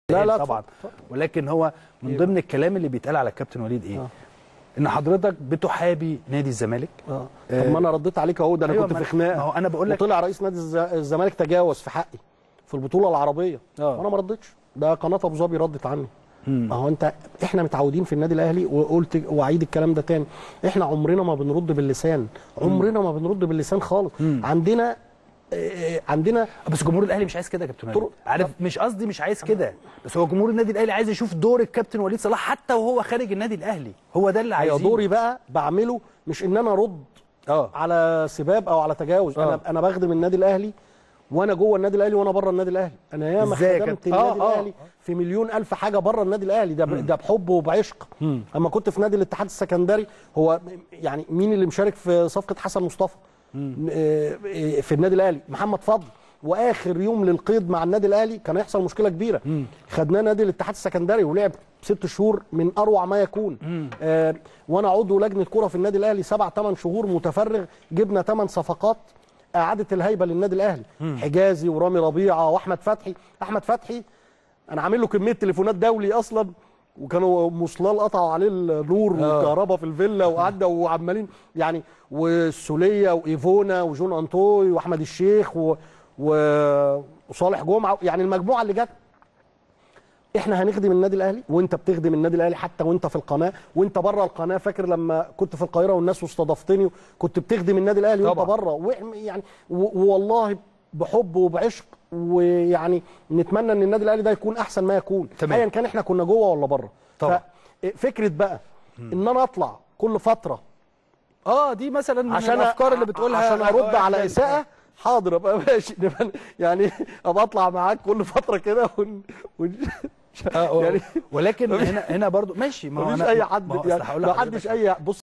لا لا طبعا اتفضل. ولكن هو من ضمن الكلام اللي بيتقال على الكابتن وليد ايه آه. ان حضرتك بتحابي نادي الزمالك اه آه. طب ما انا رديت عليك اهو ده انا أيوة، كنت ما في أنا- خناقه ما هو أنا بقول لك- وطلع رئيس نادي الز- الزمالك تجاوز في حقي في البطوله العربيه آه. وانا ما ردتش ده قناه ابو ظبي ردت عني ما هو انت احنا متعودين في النادي الاهلي وقلت واعيد الكلام ده تاني احنا عمرنا ما بنرد باللسان عمرنا ما بنرد باللسان خالص عندنا آه، عندنا بس جمهور الاهلي مش عايز كده يا كابتن وليد طرق- عارف مش قصدي مش عايز كده بس هو جمهور النادي الاهلي عايز يشوف دور الكابتن وليد صلاح حتى وهو خارج النادي الاهلي هو ده اللي هي عايزينه دوري بقى بعمله مش ان انا ارد اه على سباب او على تجاوز آه. انا انا بخدم النادي الاهلي وانا جوه النادي الاهلي وانا بره النادي الاهلي انا ياما إزاي يا خدمت كابتن؟ النادي آه، آه. الاهلي في مليون الف حاجه بره النادي الاهلي ده ب- ده بحب وبعشق اما كنت في نادي الاتحاد السكندري هو يعني مين اللي مشارك في صفقه حسن مصطفى آه، آه، في النادي الاهلي محمد فضل واخر يوم للقيد مع النادي الاهلي كان هيحصل مشكله كبيره خدناه نادي الاتحاد السكندري ولعب ست شهور من اروع ما يكون آه وانا عضو لجنه كره في النادي الاهلي سبع ثمان شهور متفرغ جبنا ثمان صفقات اعاده الهيبه للنادي الاهلي حجازي ورامي ربيعه واحمد فتحي احمد فتحي انا عامل له كميه تليفونات دولي اصلا وكانوا مصلال قطعوا عليه النور والكهرباء في الفيلا وقعدنا وعمالين يعني والسوليه وايفونا وجون انطوي واحمد الشيخ و... و... وصالح جمعه يعني المجموعه اللي جت احنا هنخدم النادي الاهلي وانت بتخدم النادي الاهلي حتى وانت في القناه وانت بره القناه فاكر لما كنت في القاهره والناس واستضفتني كنت بتخدم النادي الاهلي وانت طبعا. بره وإحنا يعني و- والله بحب وبعشق ويعني نتمنى ان النادي الاهلي ده يكون احسن ما يكون تمام. ايا كان احنا كنا جوه ولا بره طبعا. فكره بقى ان انا اطلع كل فتره اه دي مثلا من عشان الافكار اللي بتقولها عشان ارد على إحنا- اساءه حاضر ابقى ماشي نبقى- يعني ابقى اطلع معاك كل فتره كده ون... ون... آه يعني ولكن هنا هنا برضو ماشي ما هو مفيش أنا- اي ما حد هو أصل يعني هقول ما لحضرتك حدش اي بص